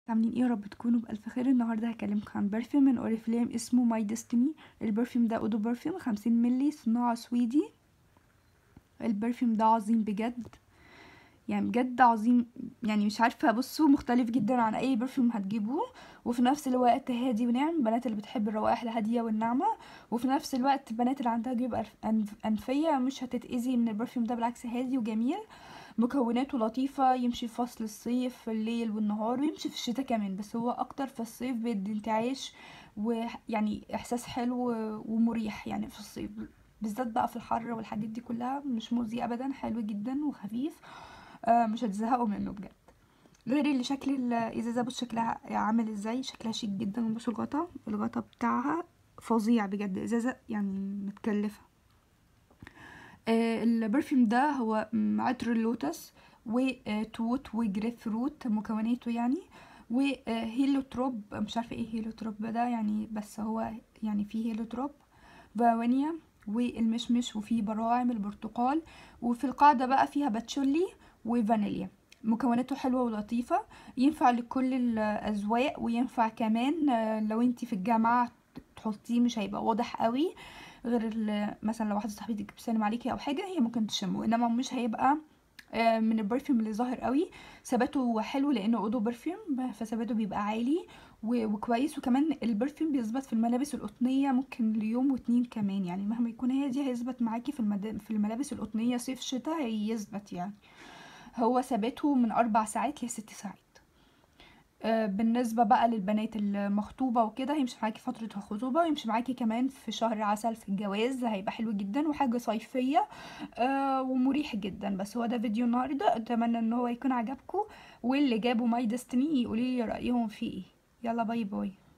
عاملين ايه يا رب تكونوا بألف خير النهارده هكلمكم عن برفيوم من اوريفليم اسمه ماي ديستني البرفيوم ده اودو برفيوم خمسين ملي صناعة سويدي البرفيوم ده عظيم بجد يعني بجد عظيم يعني مش عارفه بصوا مختلف جدا عن اي برفيوم هتجيبوه وفي نفس الوقت هادي وناعم البنات اللي بتحب الروائح الهاديه والناعمه وفي نفس الوقت البنات اللي عندها جيوب أنف- انفيه مش هتتاذي من البرفيوم ده بالعكس هادي وجميل مكوناته لطيفة يمشي في فصل الصيف في الليل والنهار ويمشي في الشتاء كمان بس هو اكتر في الصيف بيدي انتعاش ويعني احساس حلو ومريح يعني في الصيف بالذات بقى في الحر والحاجات دي كلها مش مؤذي ابدا حلو جدا وخفيف آه مش هتزهقوا منه بجد غير اللي شكل الازازه بص شكلها عامل ازاي شكلها شيك جدا بصوا الغطا الغطا بتاعها فظيع بجد ازازه يعني متكلفه آه البرفيوم ده هو م، عطر اللوتس وتوت وجريب فروت مكوناته يعني وهيلوتروب مش عارفه ايه هيلوتروب ده يعني بس هو يعني فيه هيلوتروب فانيا والمشمش وفيه براعم البرتقال وفي القاعده بقى فيها باتشولي وفانيليا مكوناته حلوه ولطيفه ينفع لكل الاذواق وينفع كمان آه، لو انتي في الجامعه تحطيه مش هيبقى واضح قوي غير ال- مثلا لو واحده صاحبتك بتسلم عليكي او حاجه هي ممكن تشمه انما مش هيبقى آه، من البرفيوم اللي ظاهر قوي ثباته حلو لانه اودو برفيوم فثباته بيبقى عالي و- وكويس وكمان البرفيوم بيثبت في الملابس القطنيه ممكن ليوم واتنين كمان يعني مهما يكون هي دي هيثبت معاكي في المد... في الملابس القطنيه صيف شتاء هيثبت يعني هو ثباته من اربع ساعات لست ساعات آه، بالنسبة بقى للبنات المخطوبة وكده هيمشي معاكي فترة الخطوبة ويمشي معاكي كمان في شهر عسل في الجواز هيبقى حلو جدا وحاجة صيفية آه ومريح جدا بس هو ده فيديو النهاردة اتمنى ان هو يكون عجبكم واللي جابوا ماي ديستني يقولي لي رأيهم فيه ايه يلا باي باي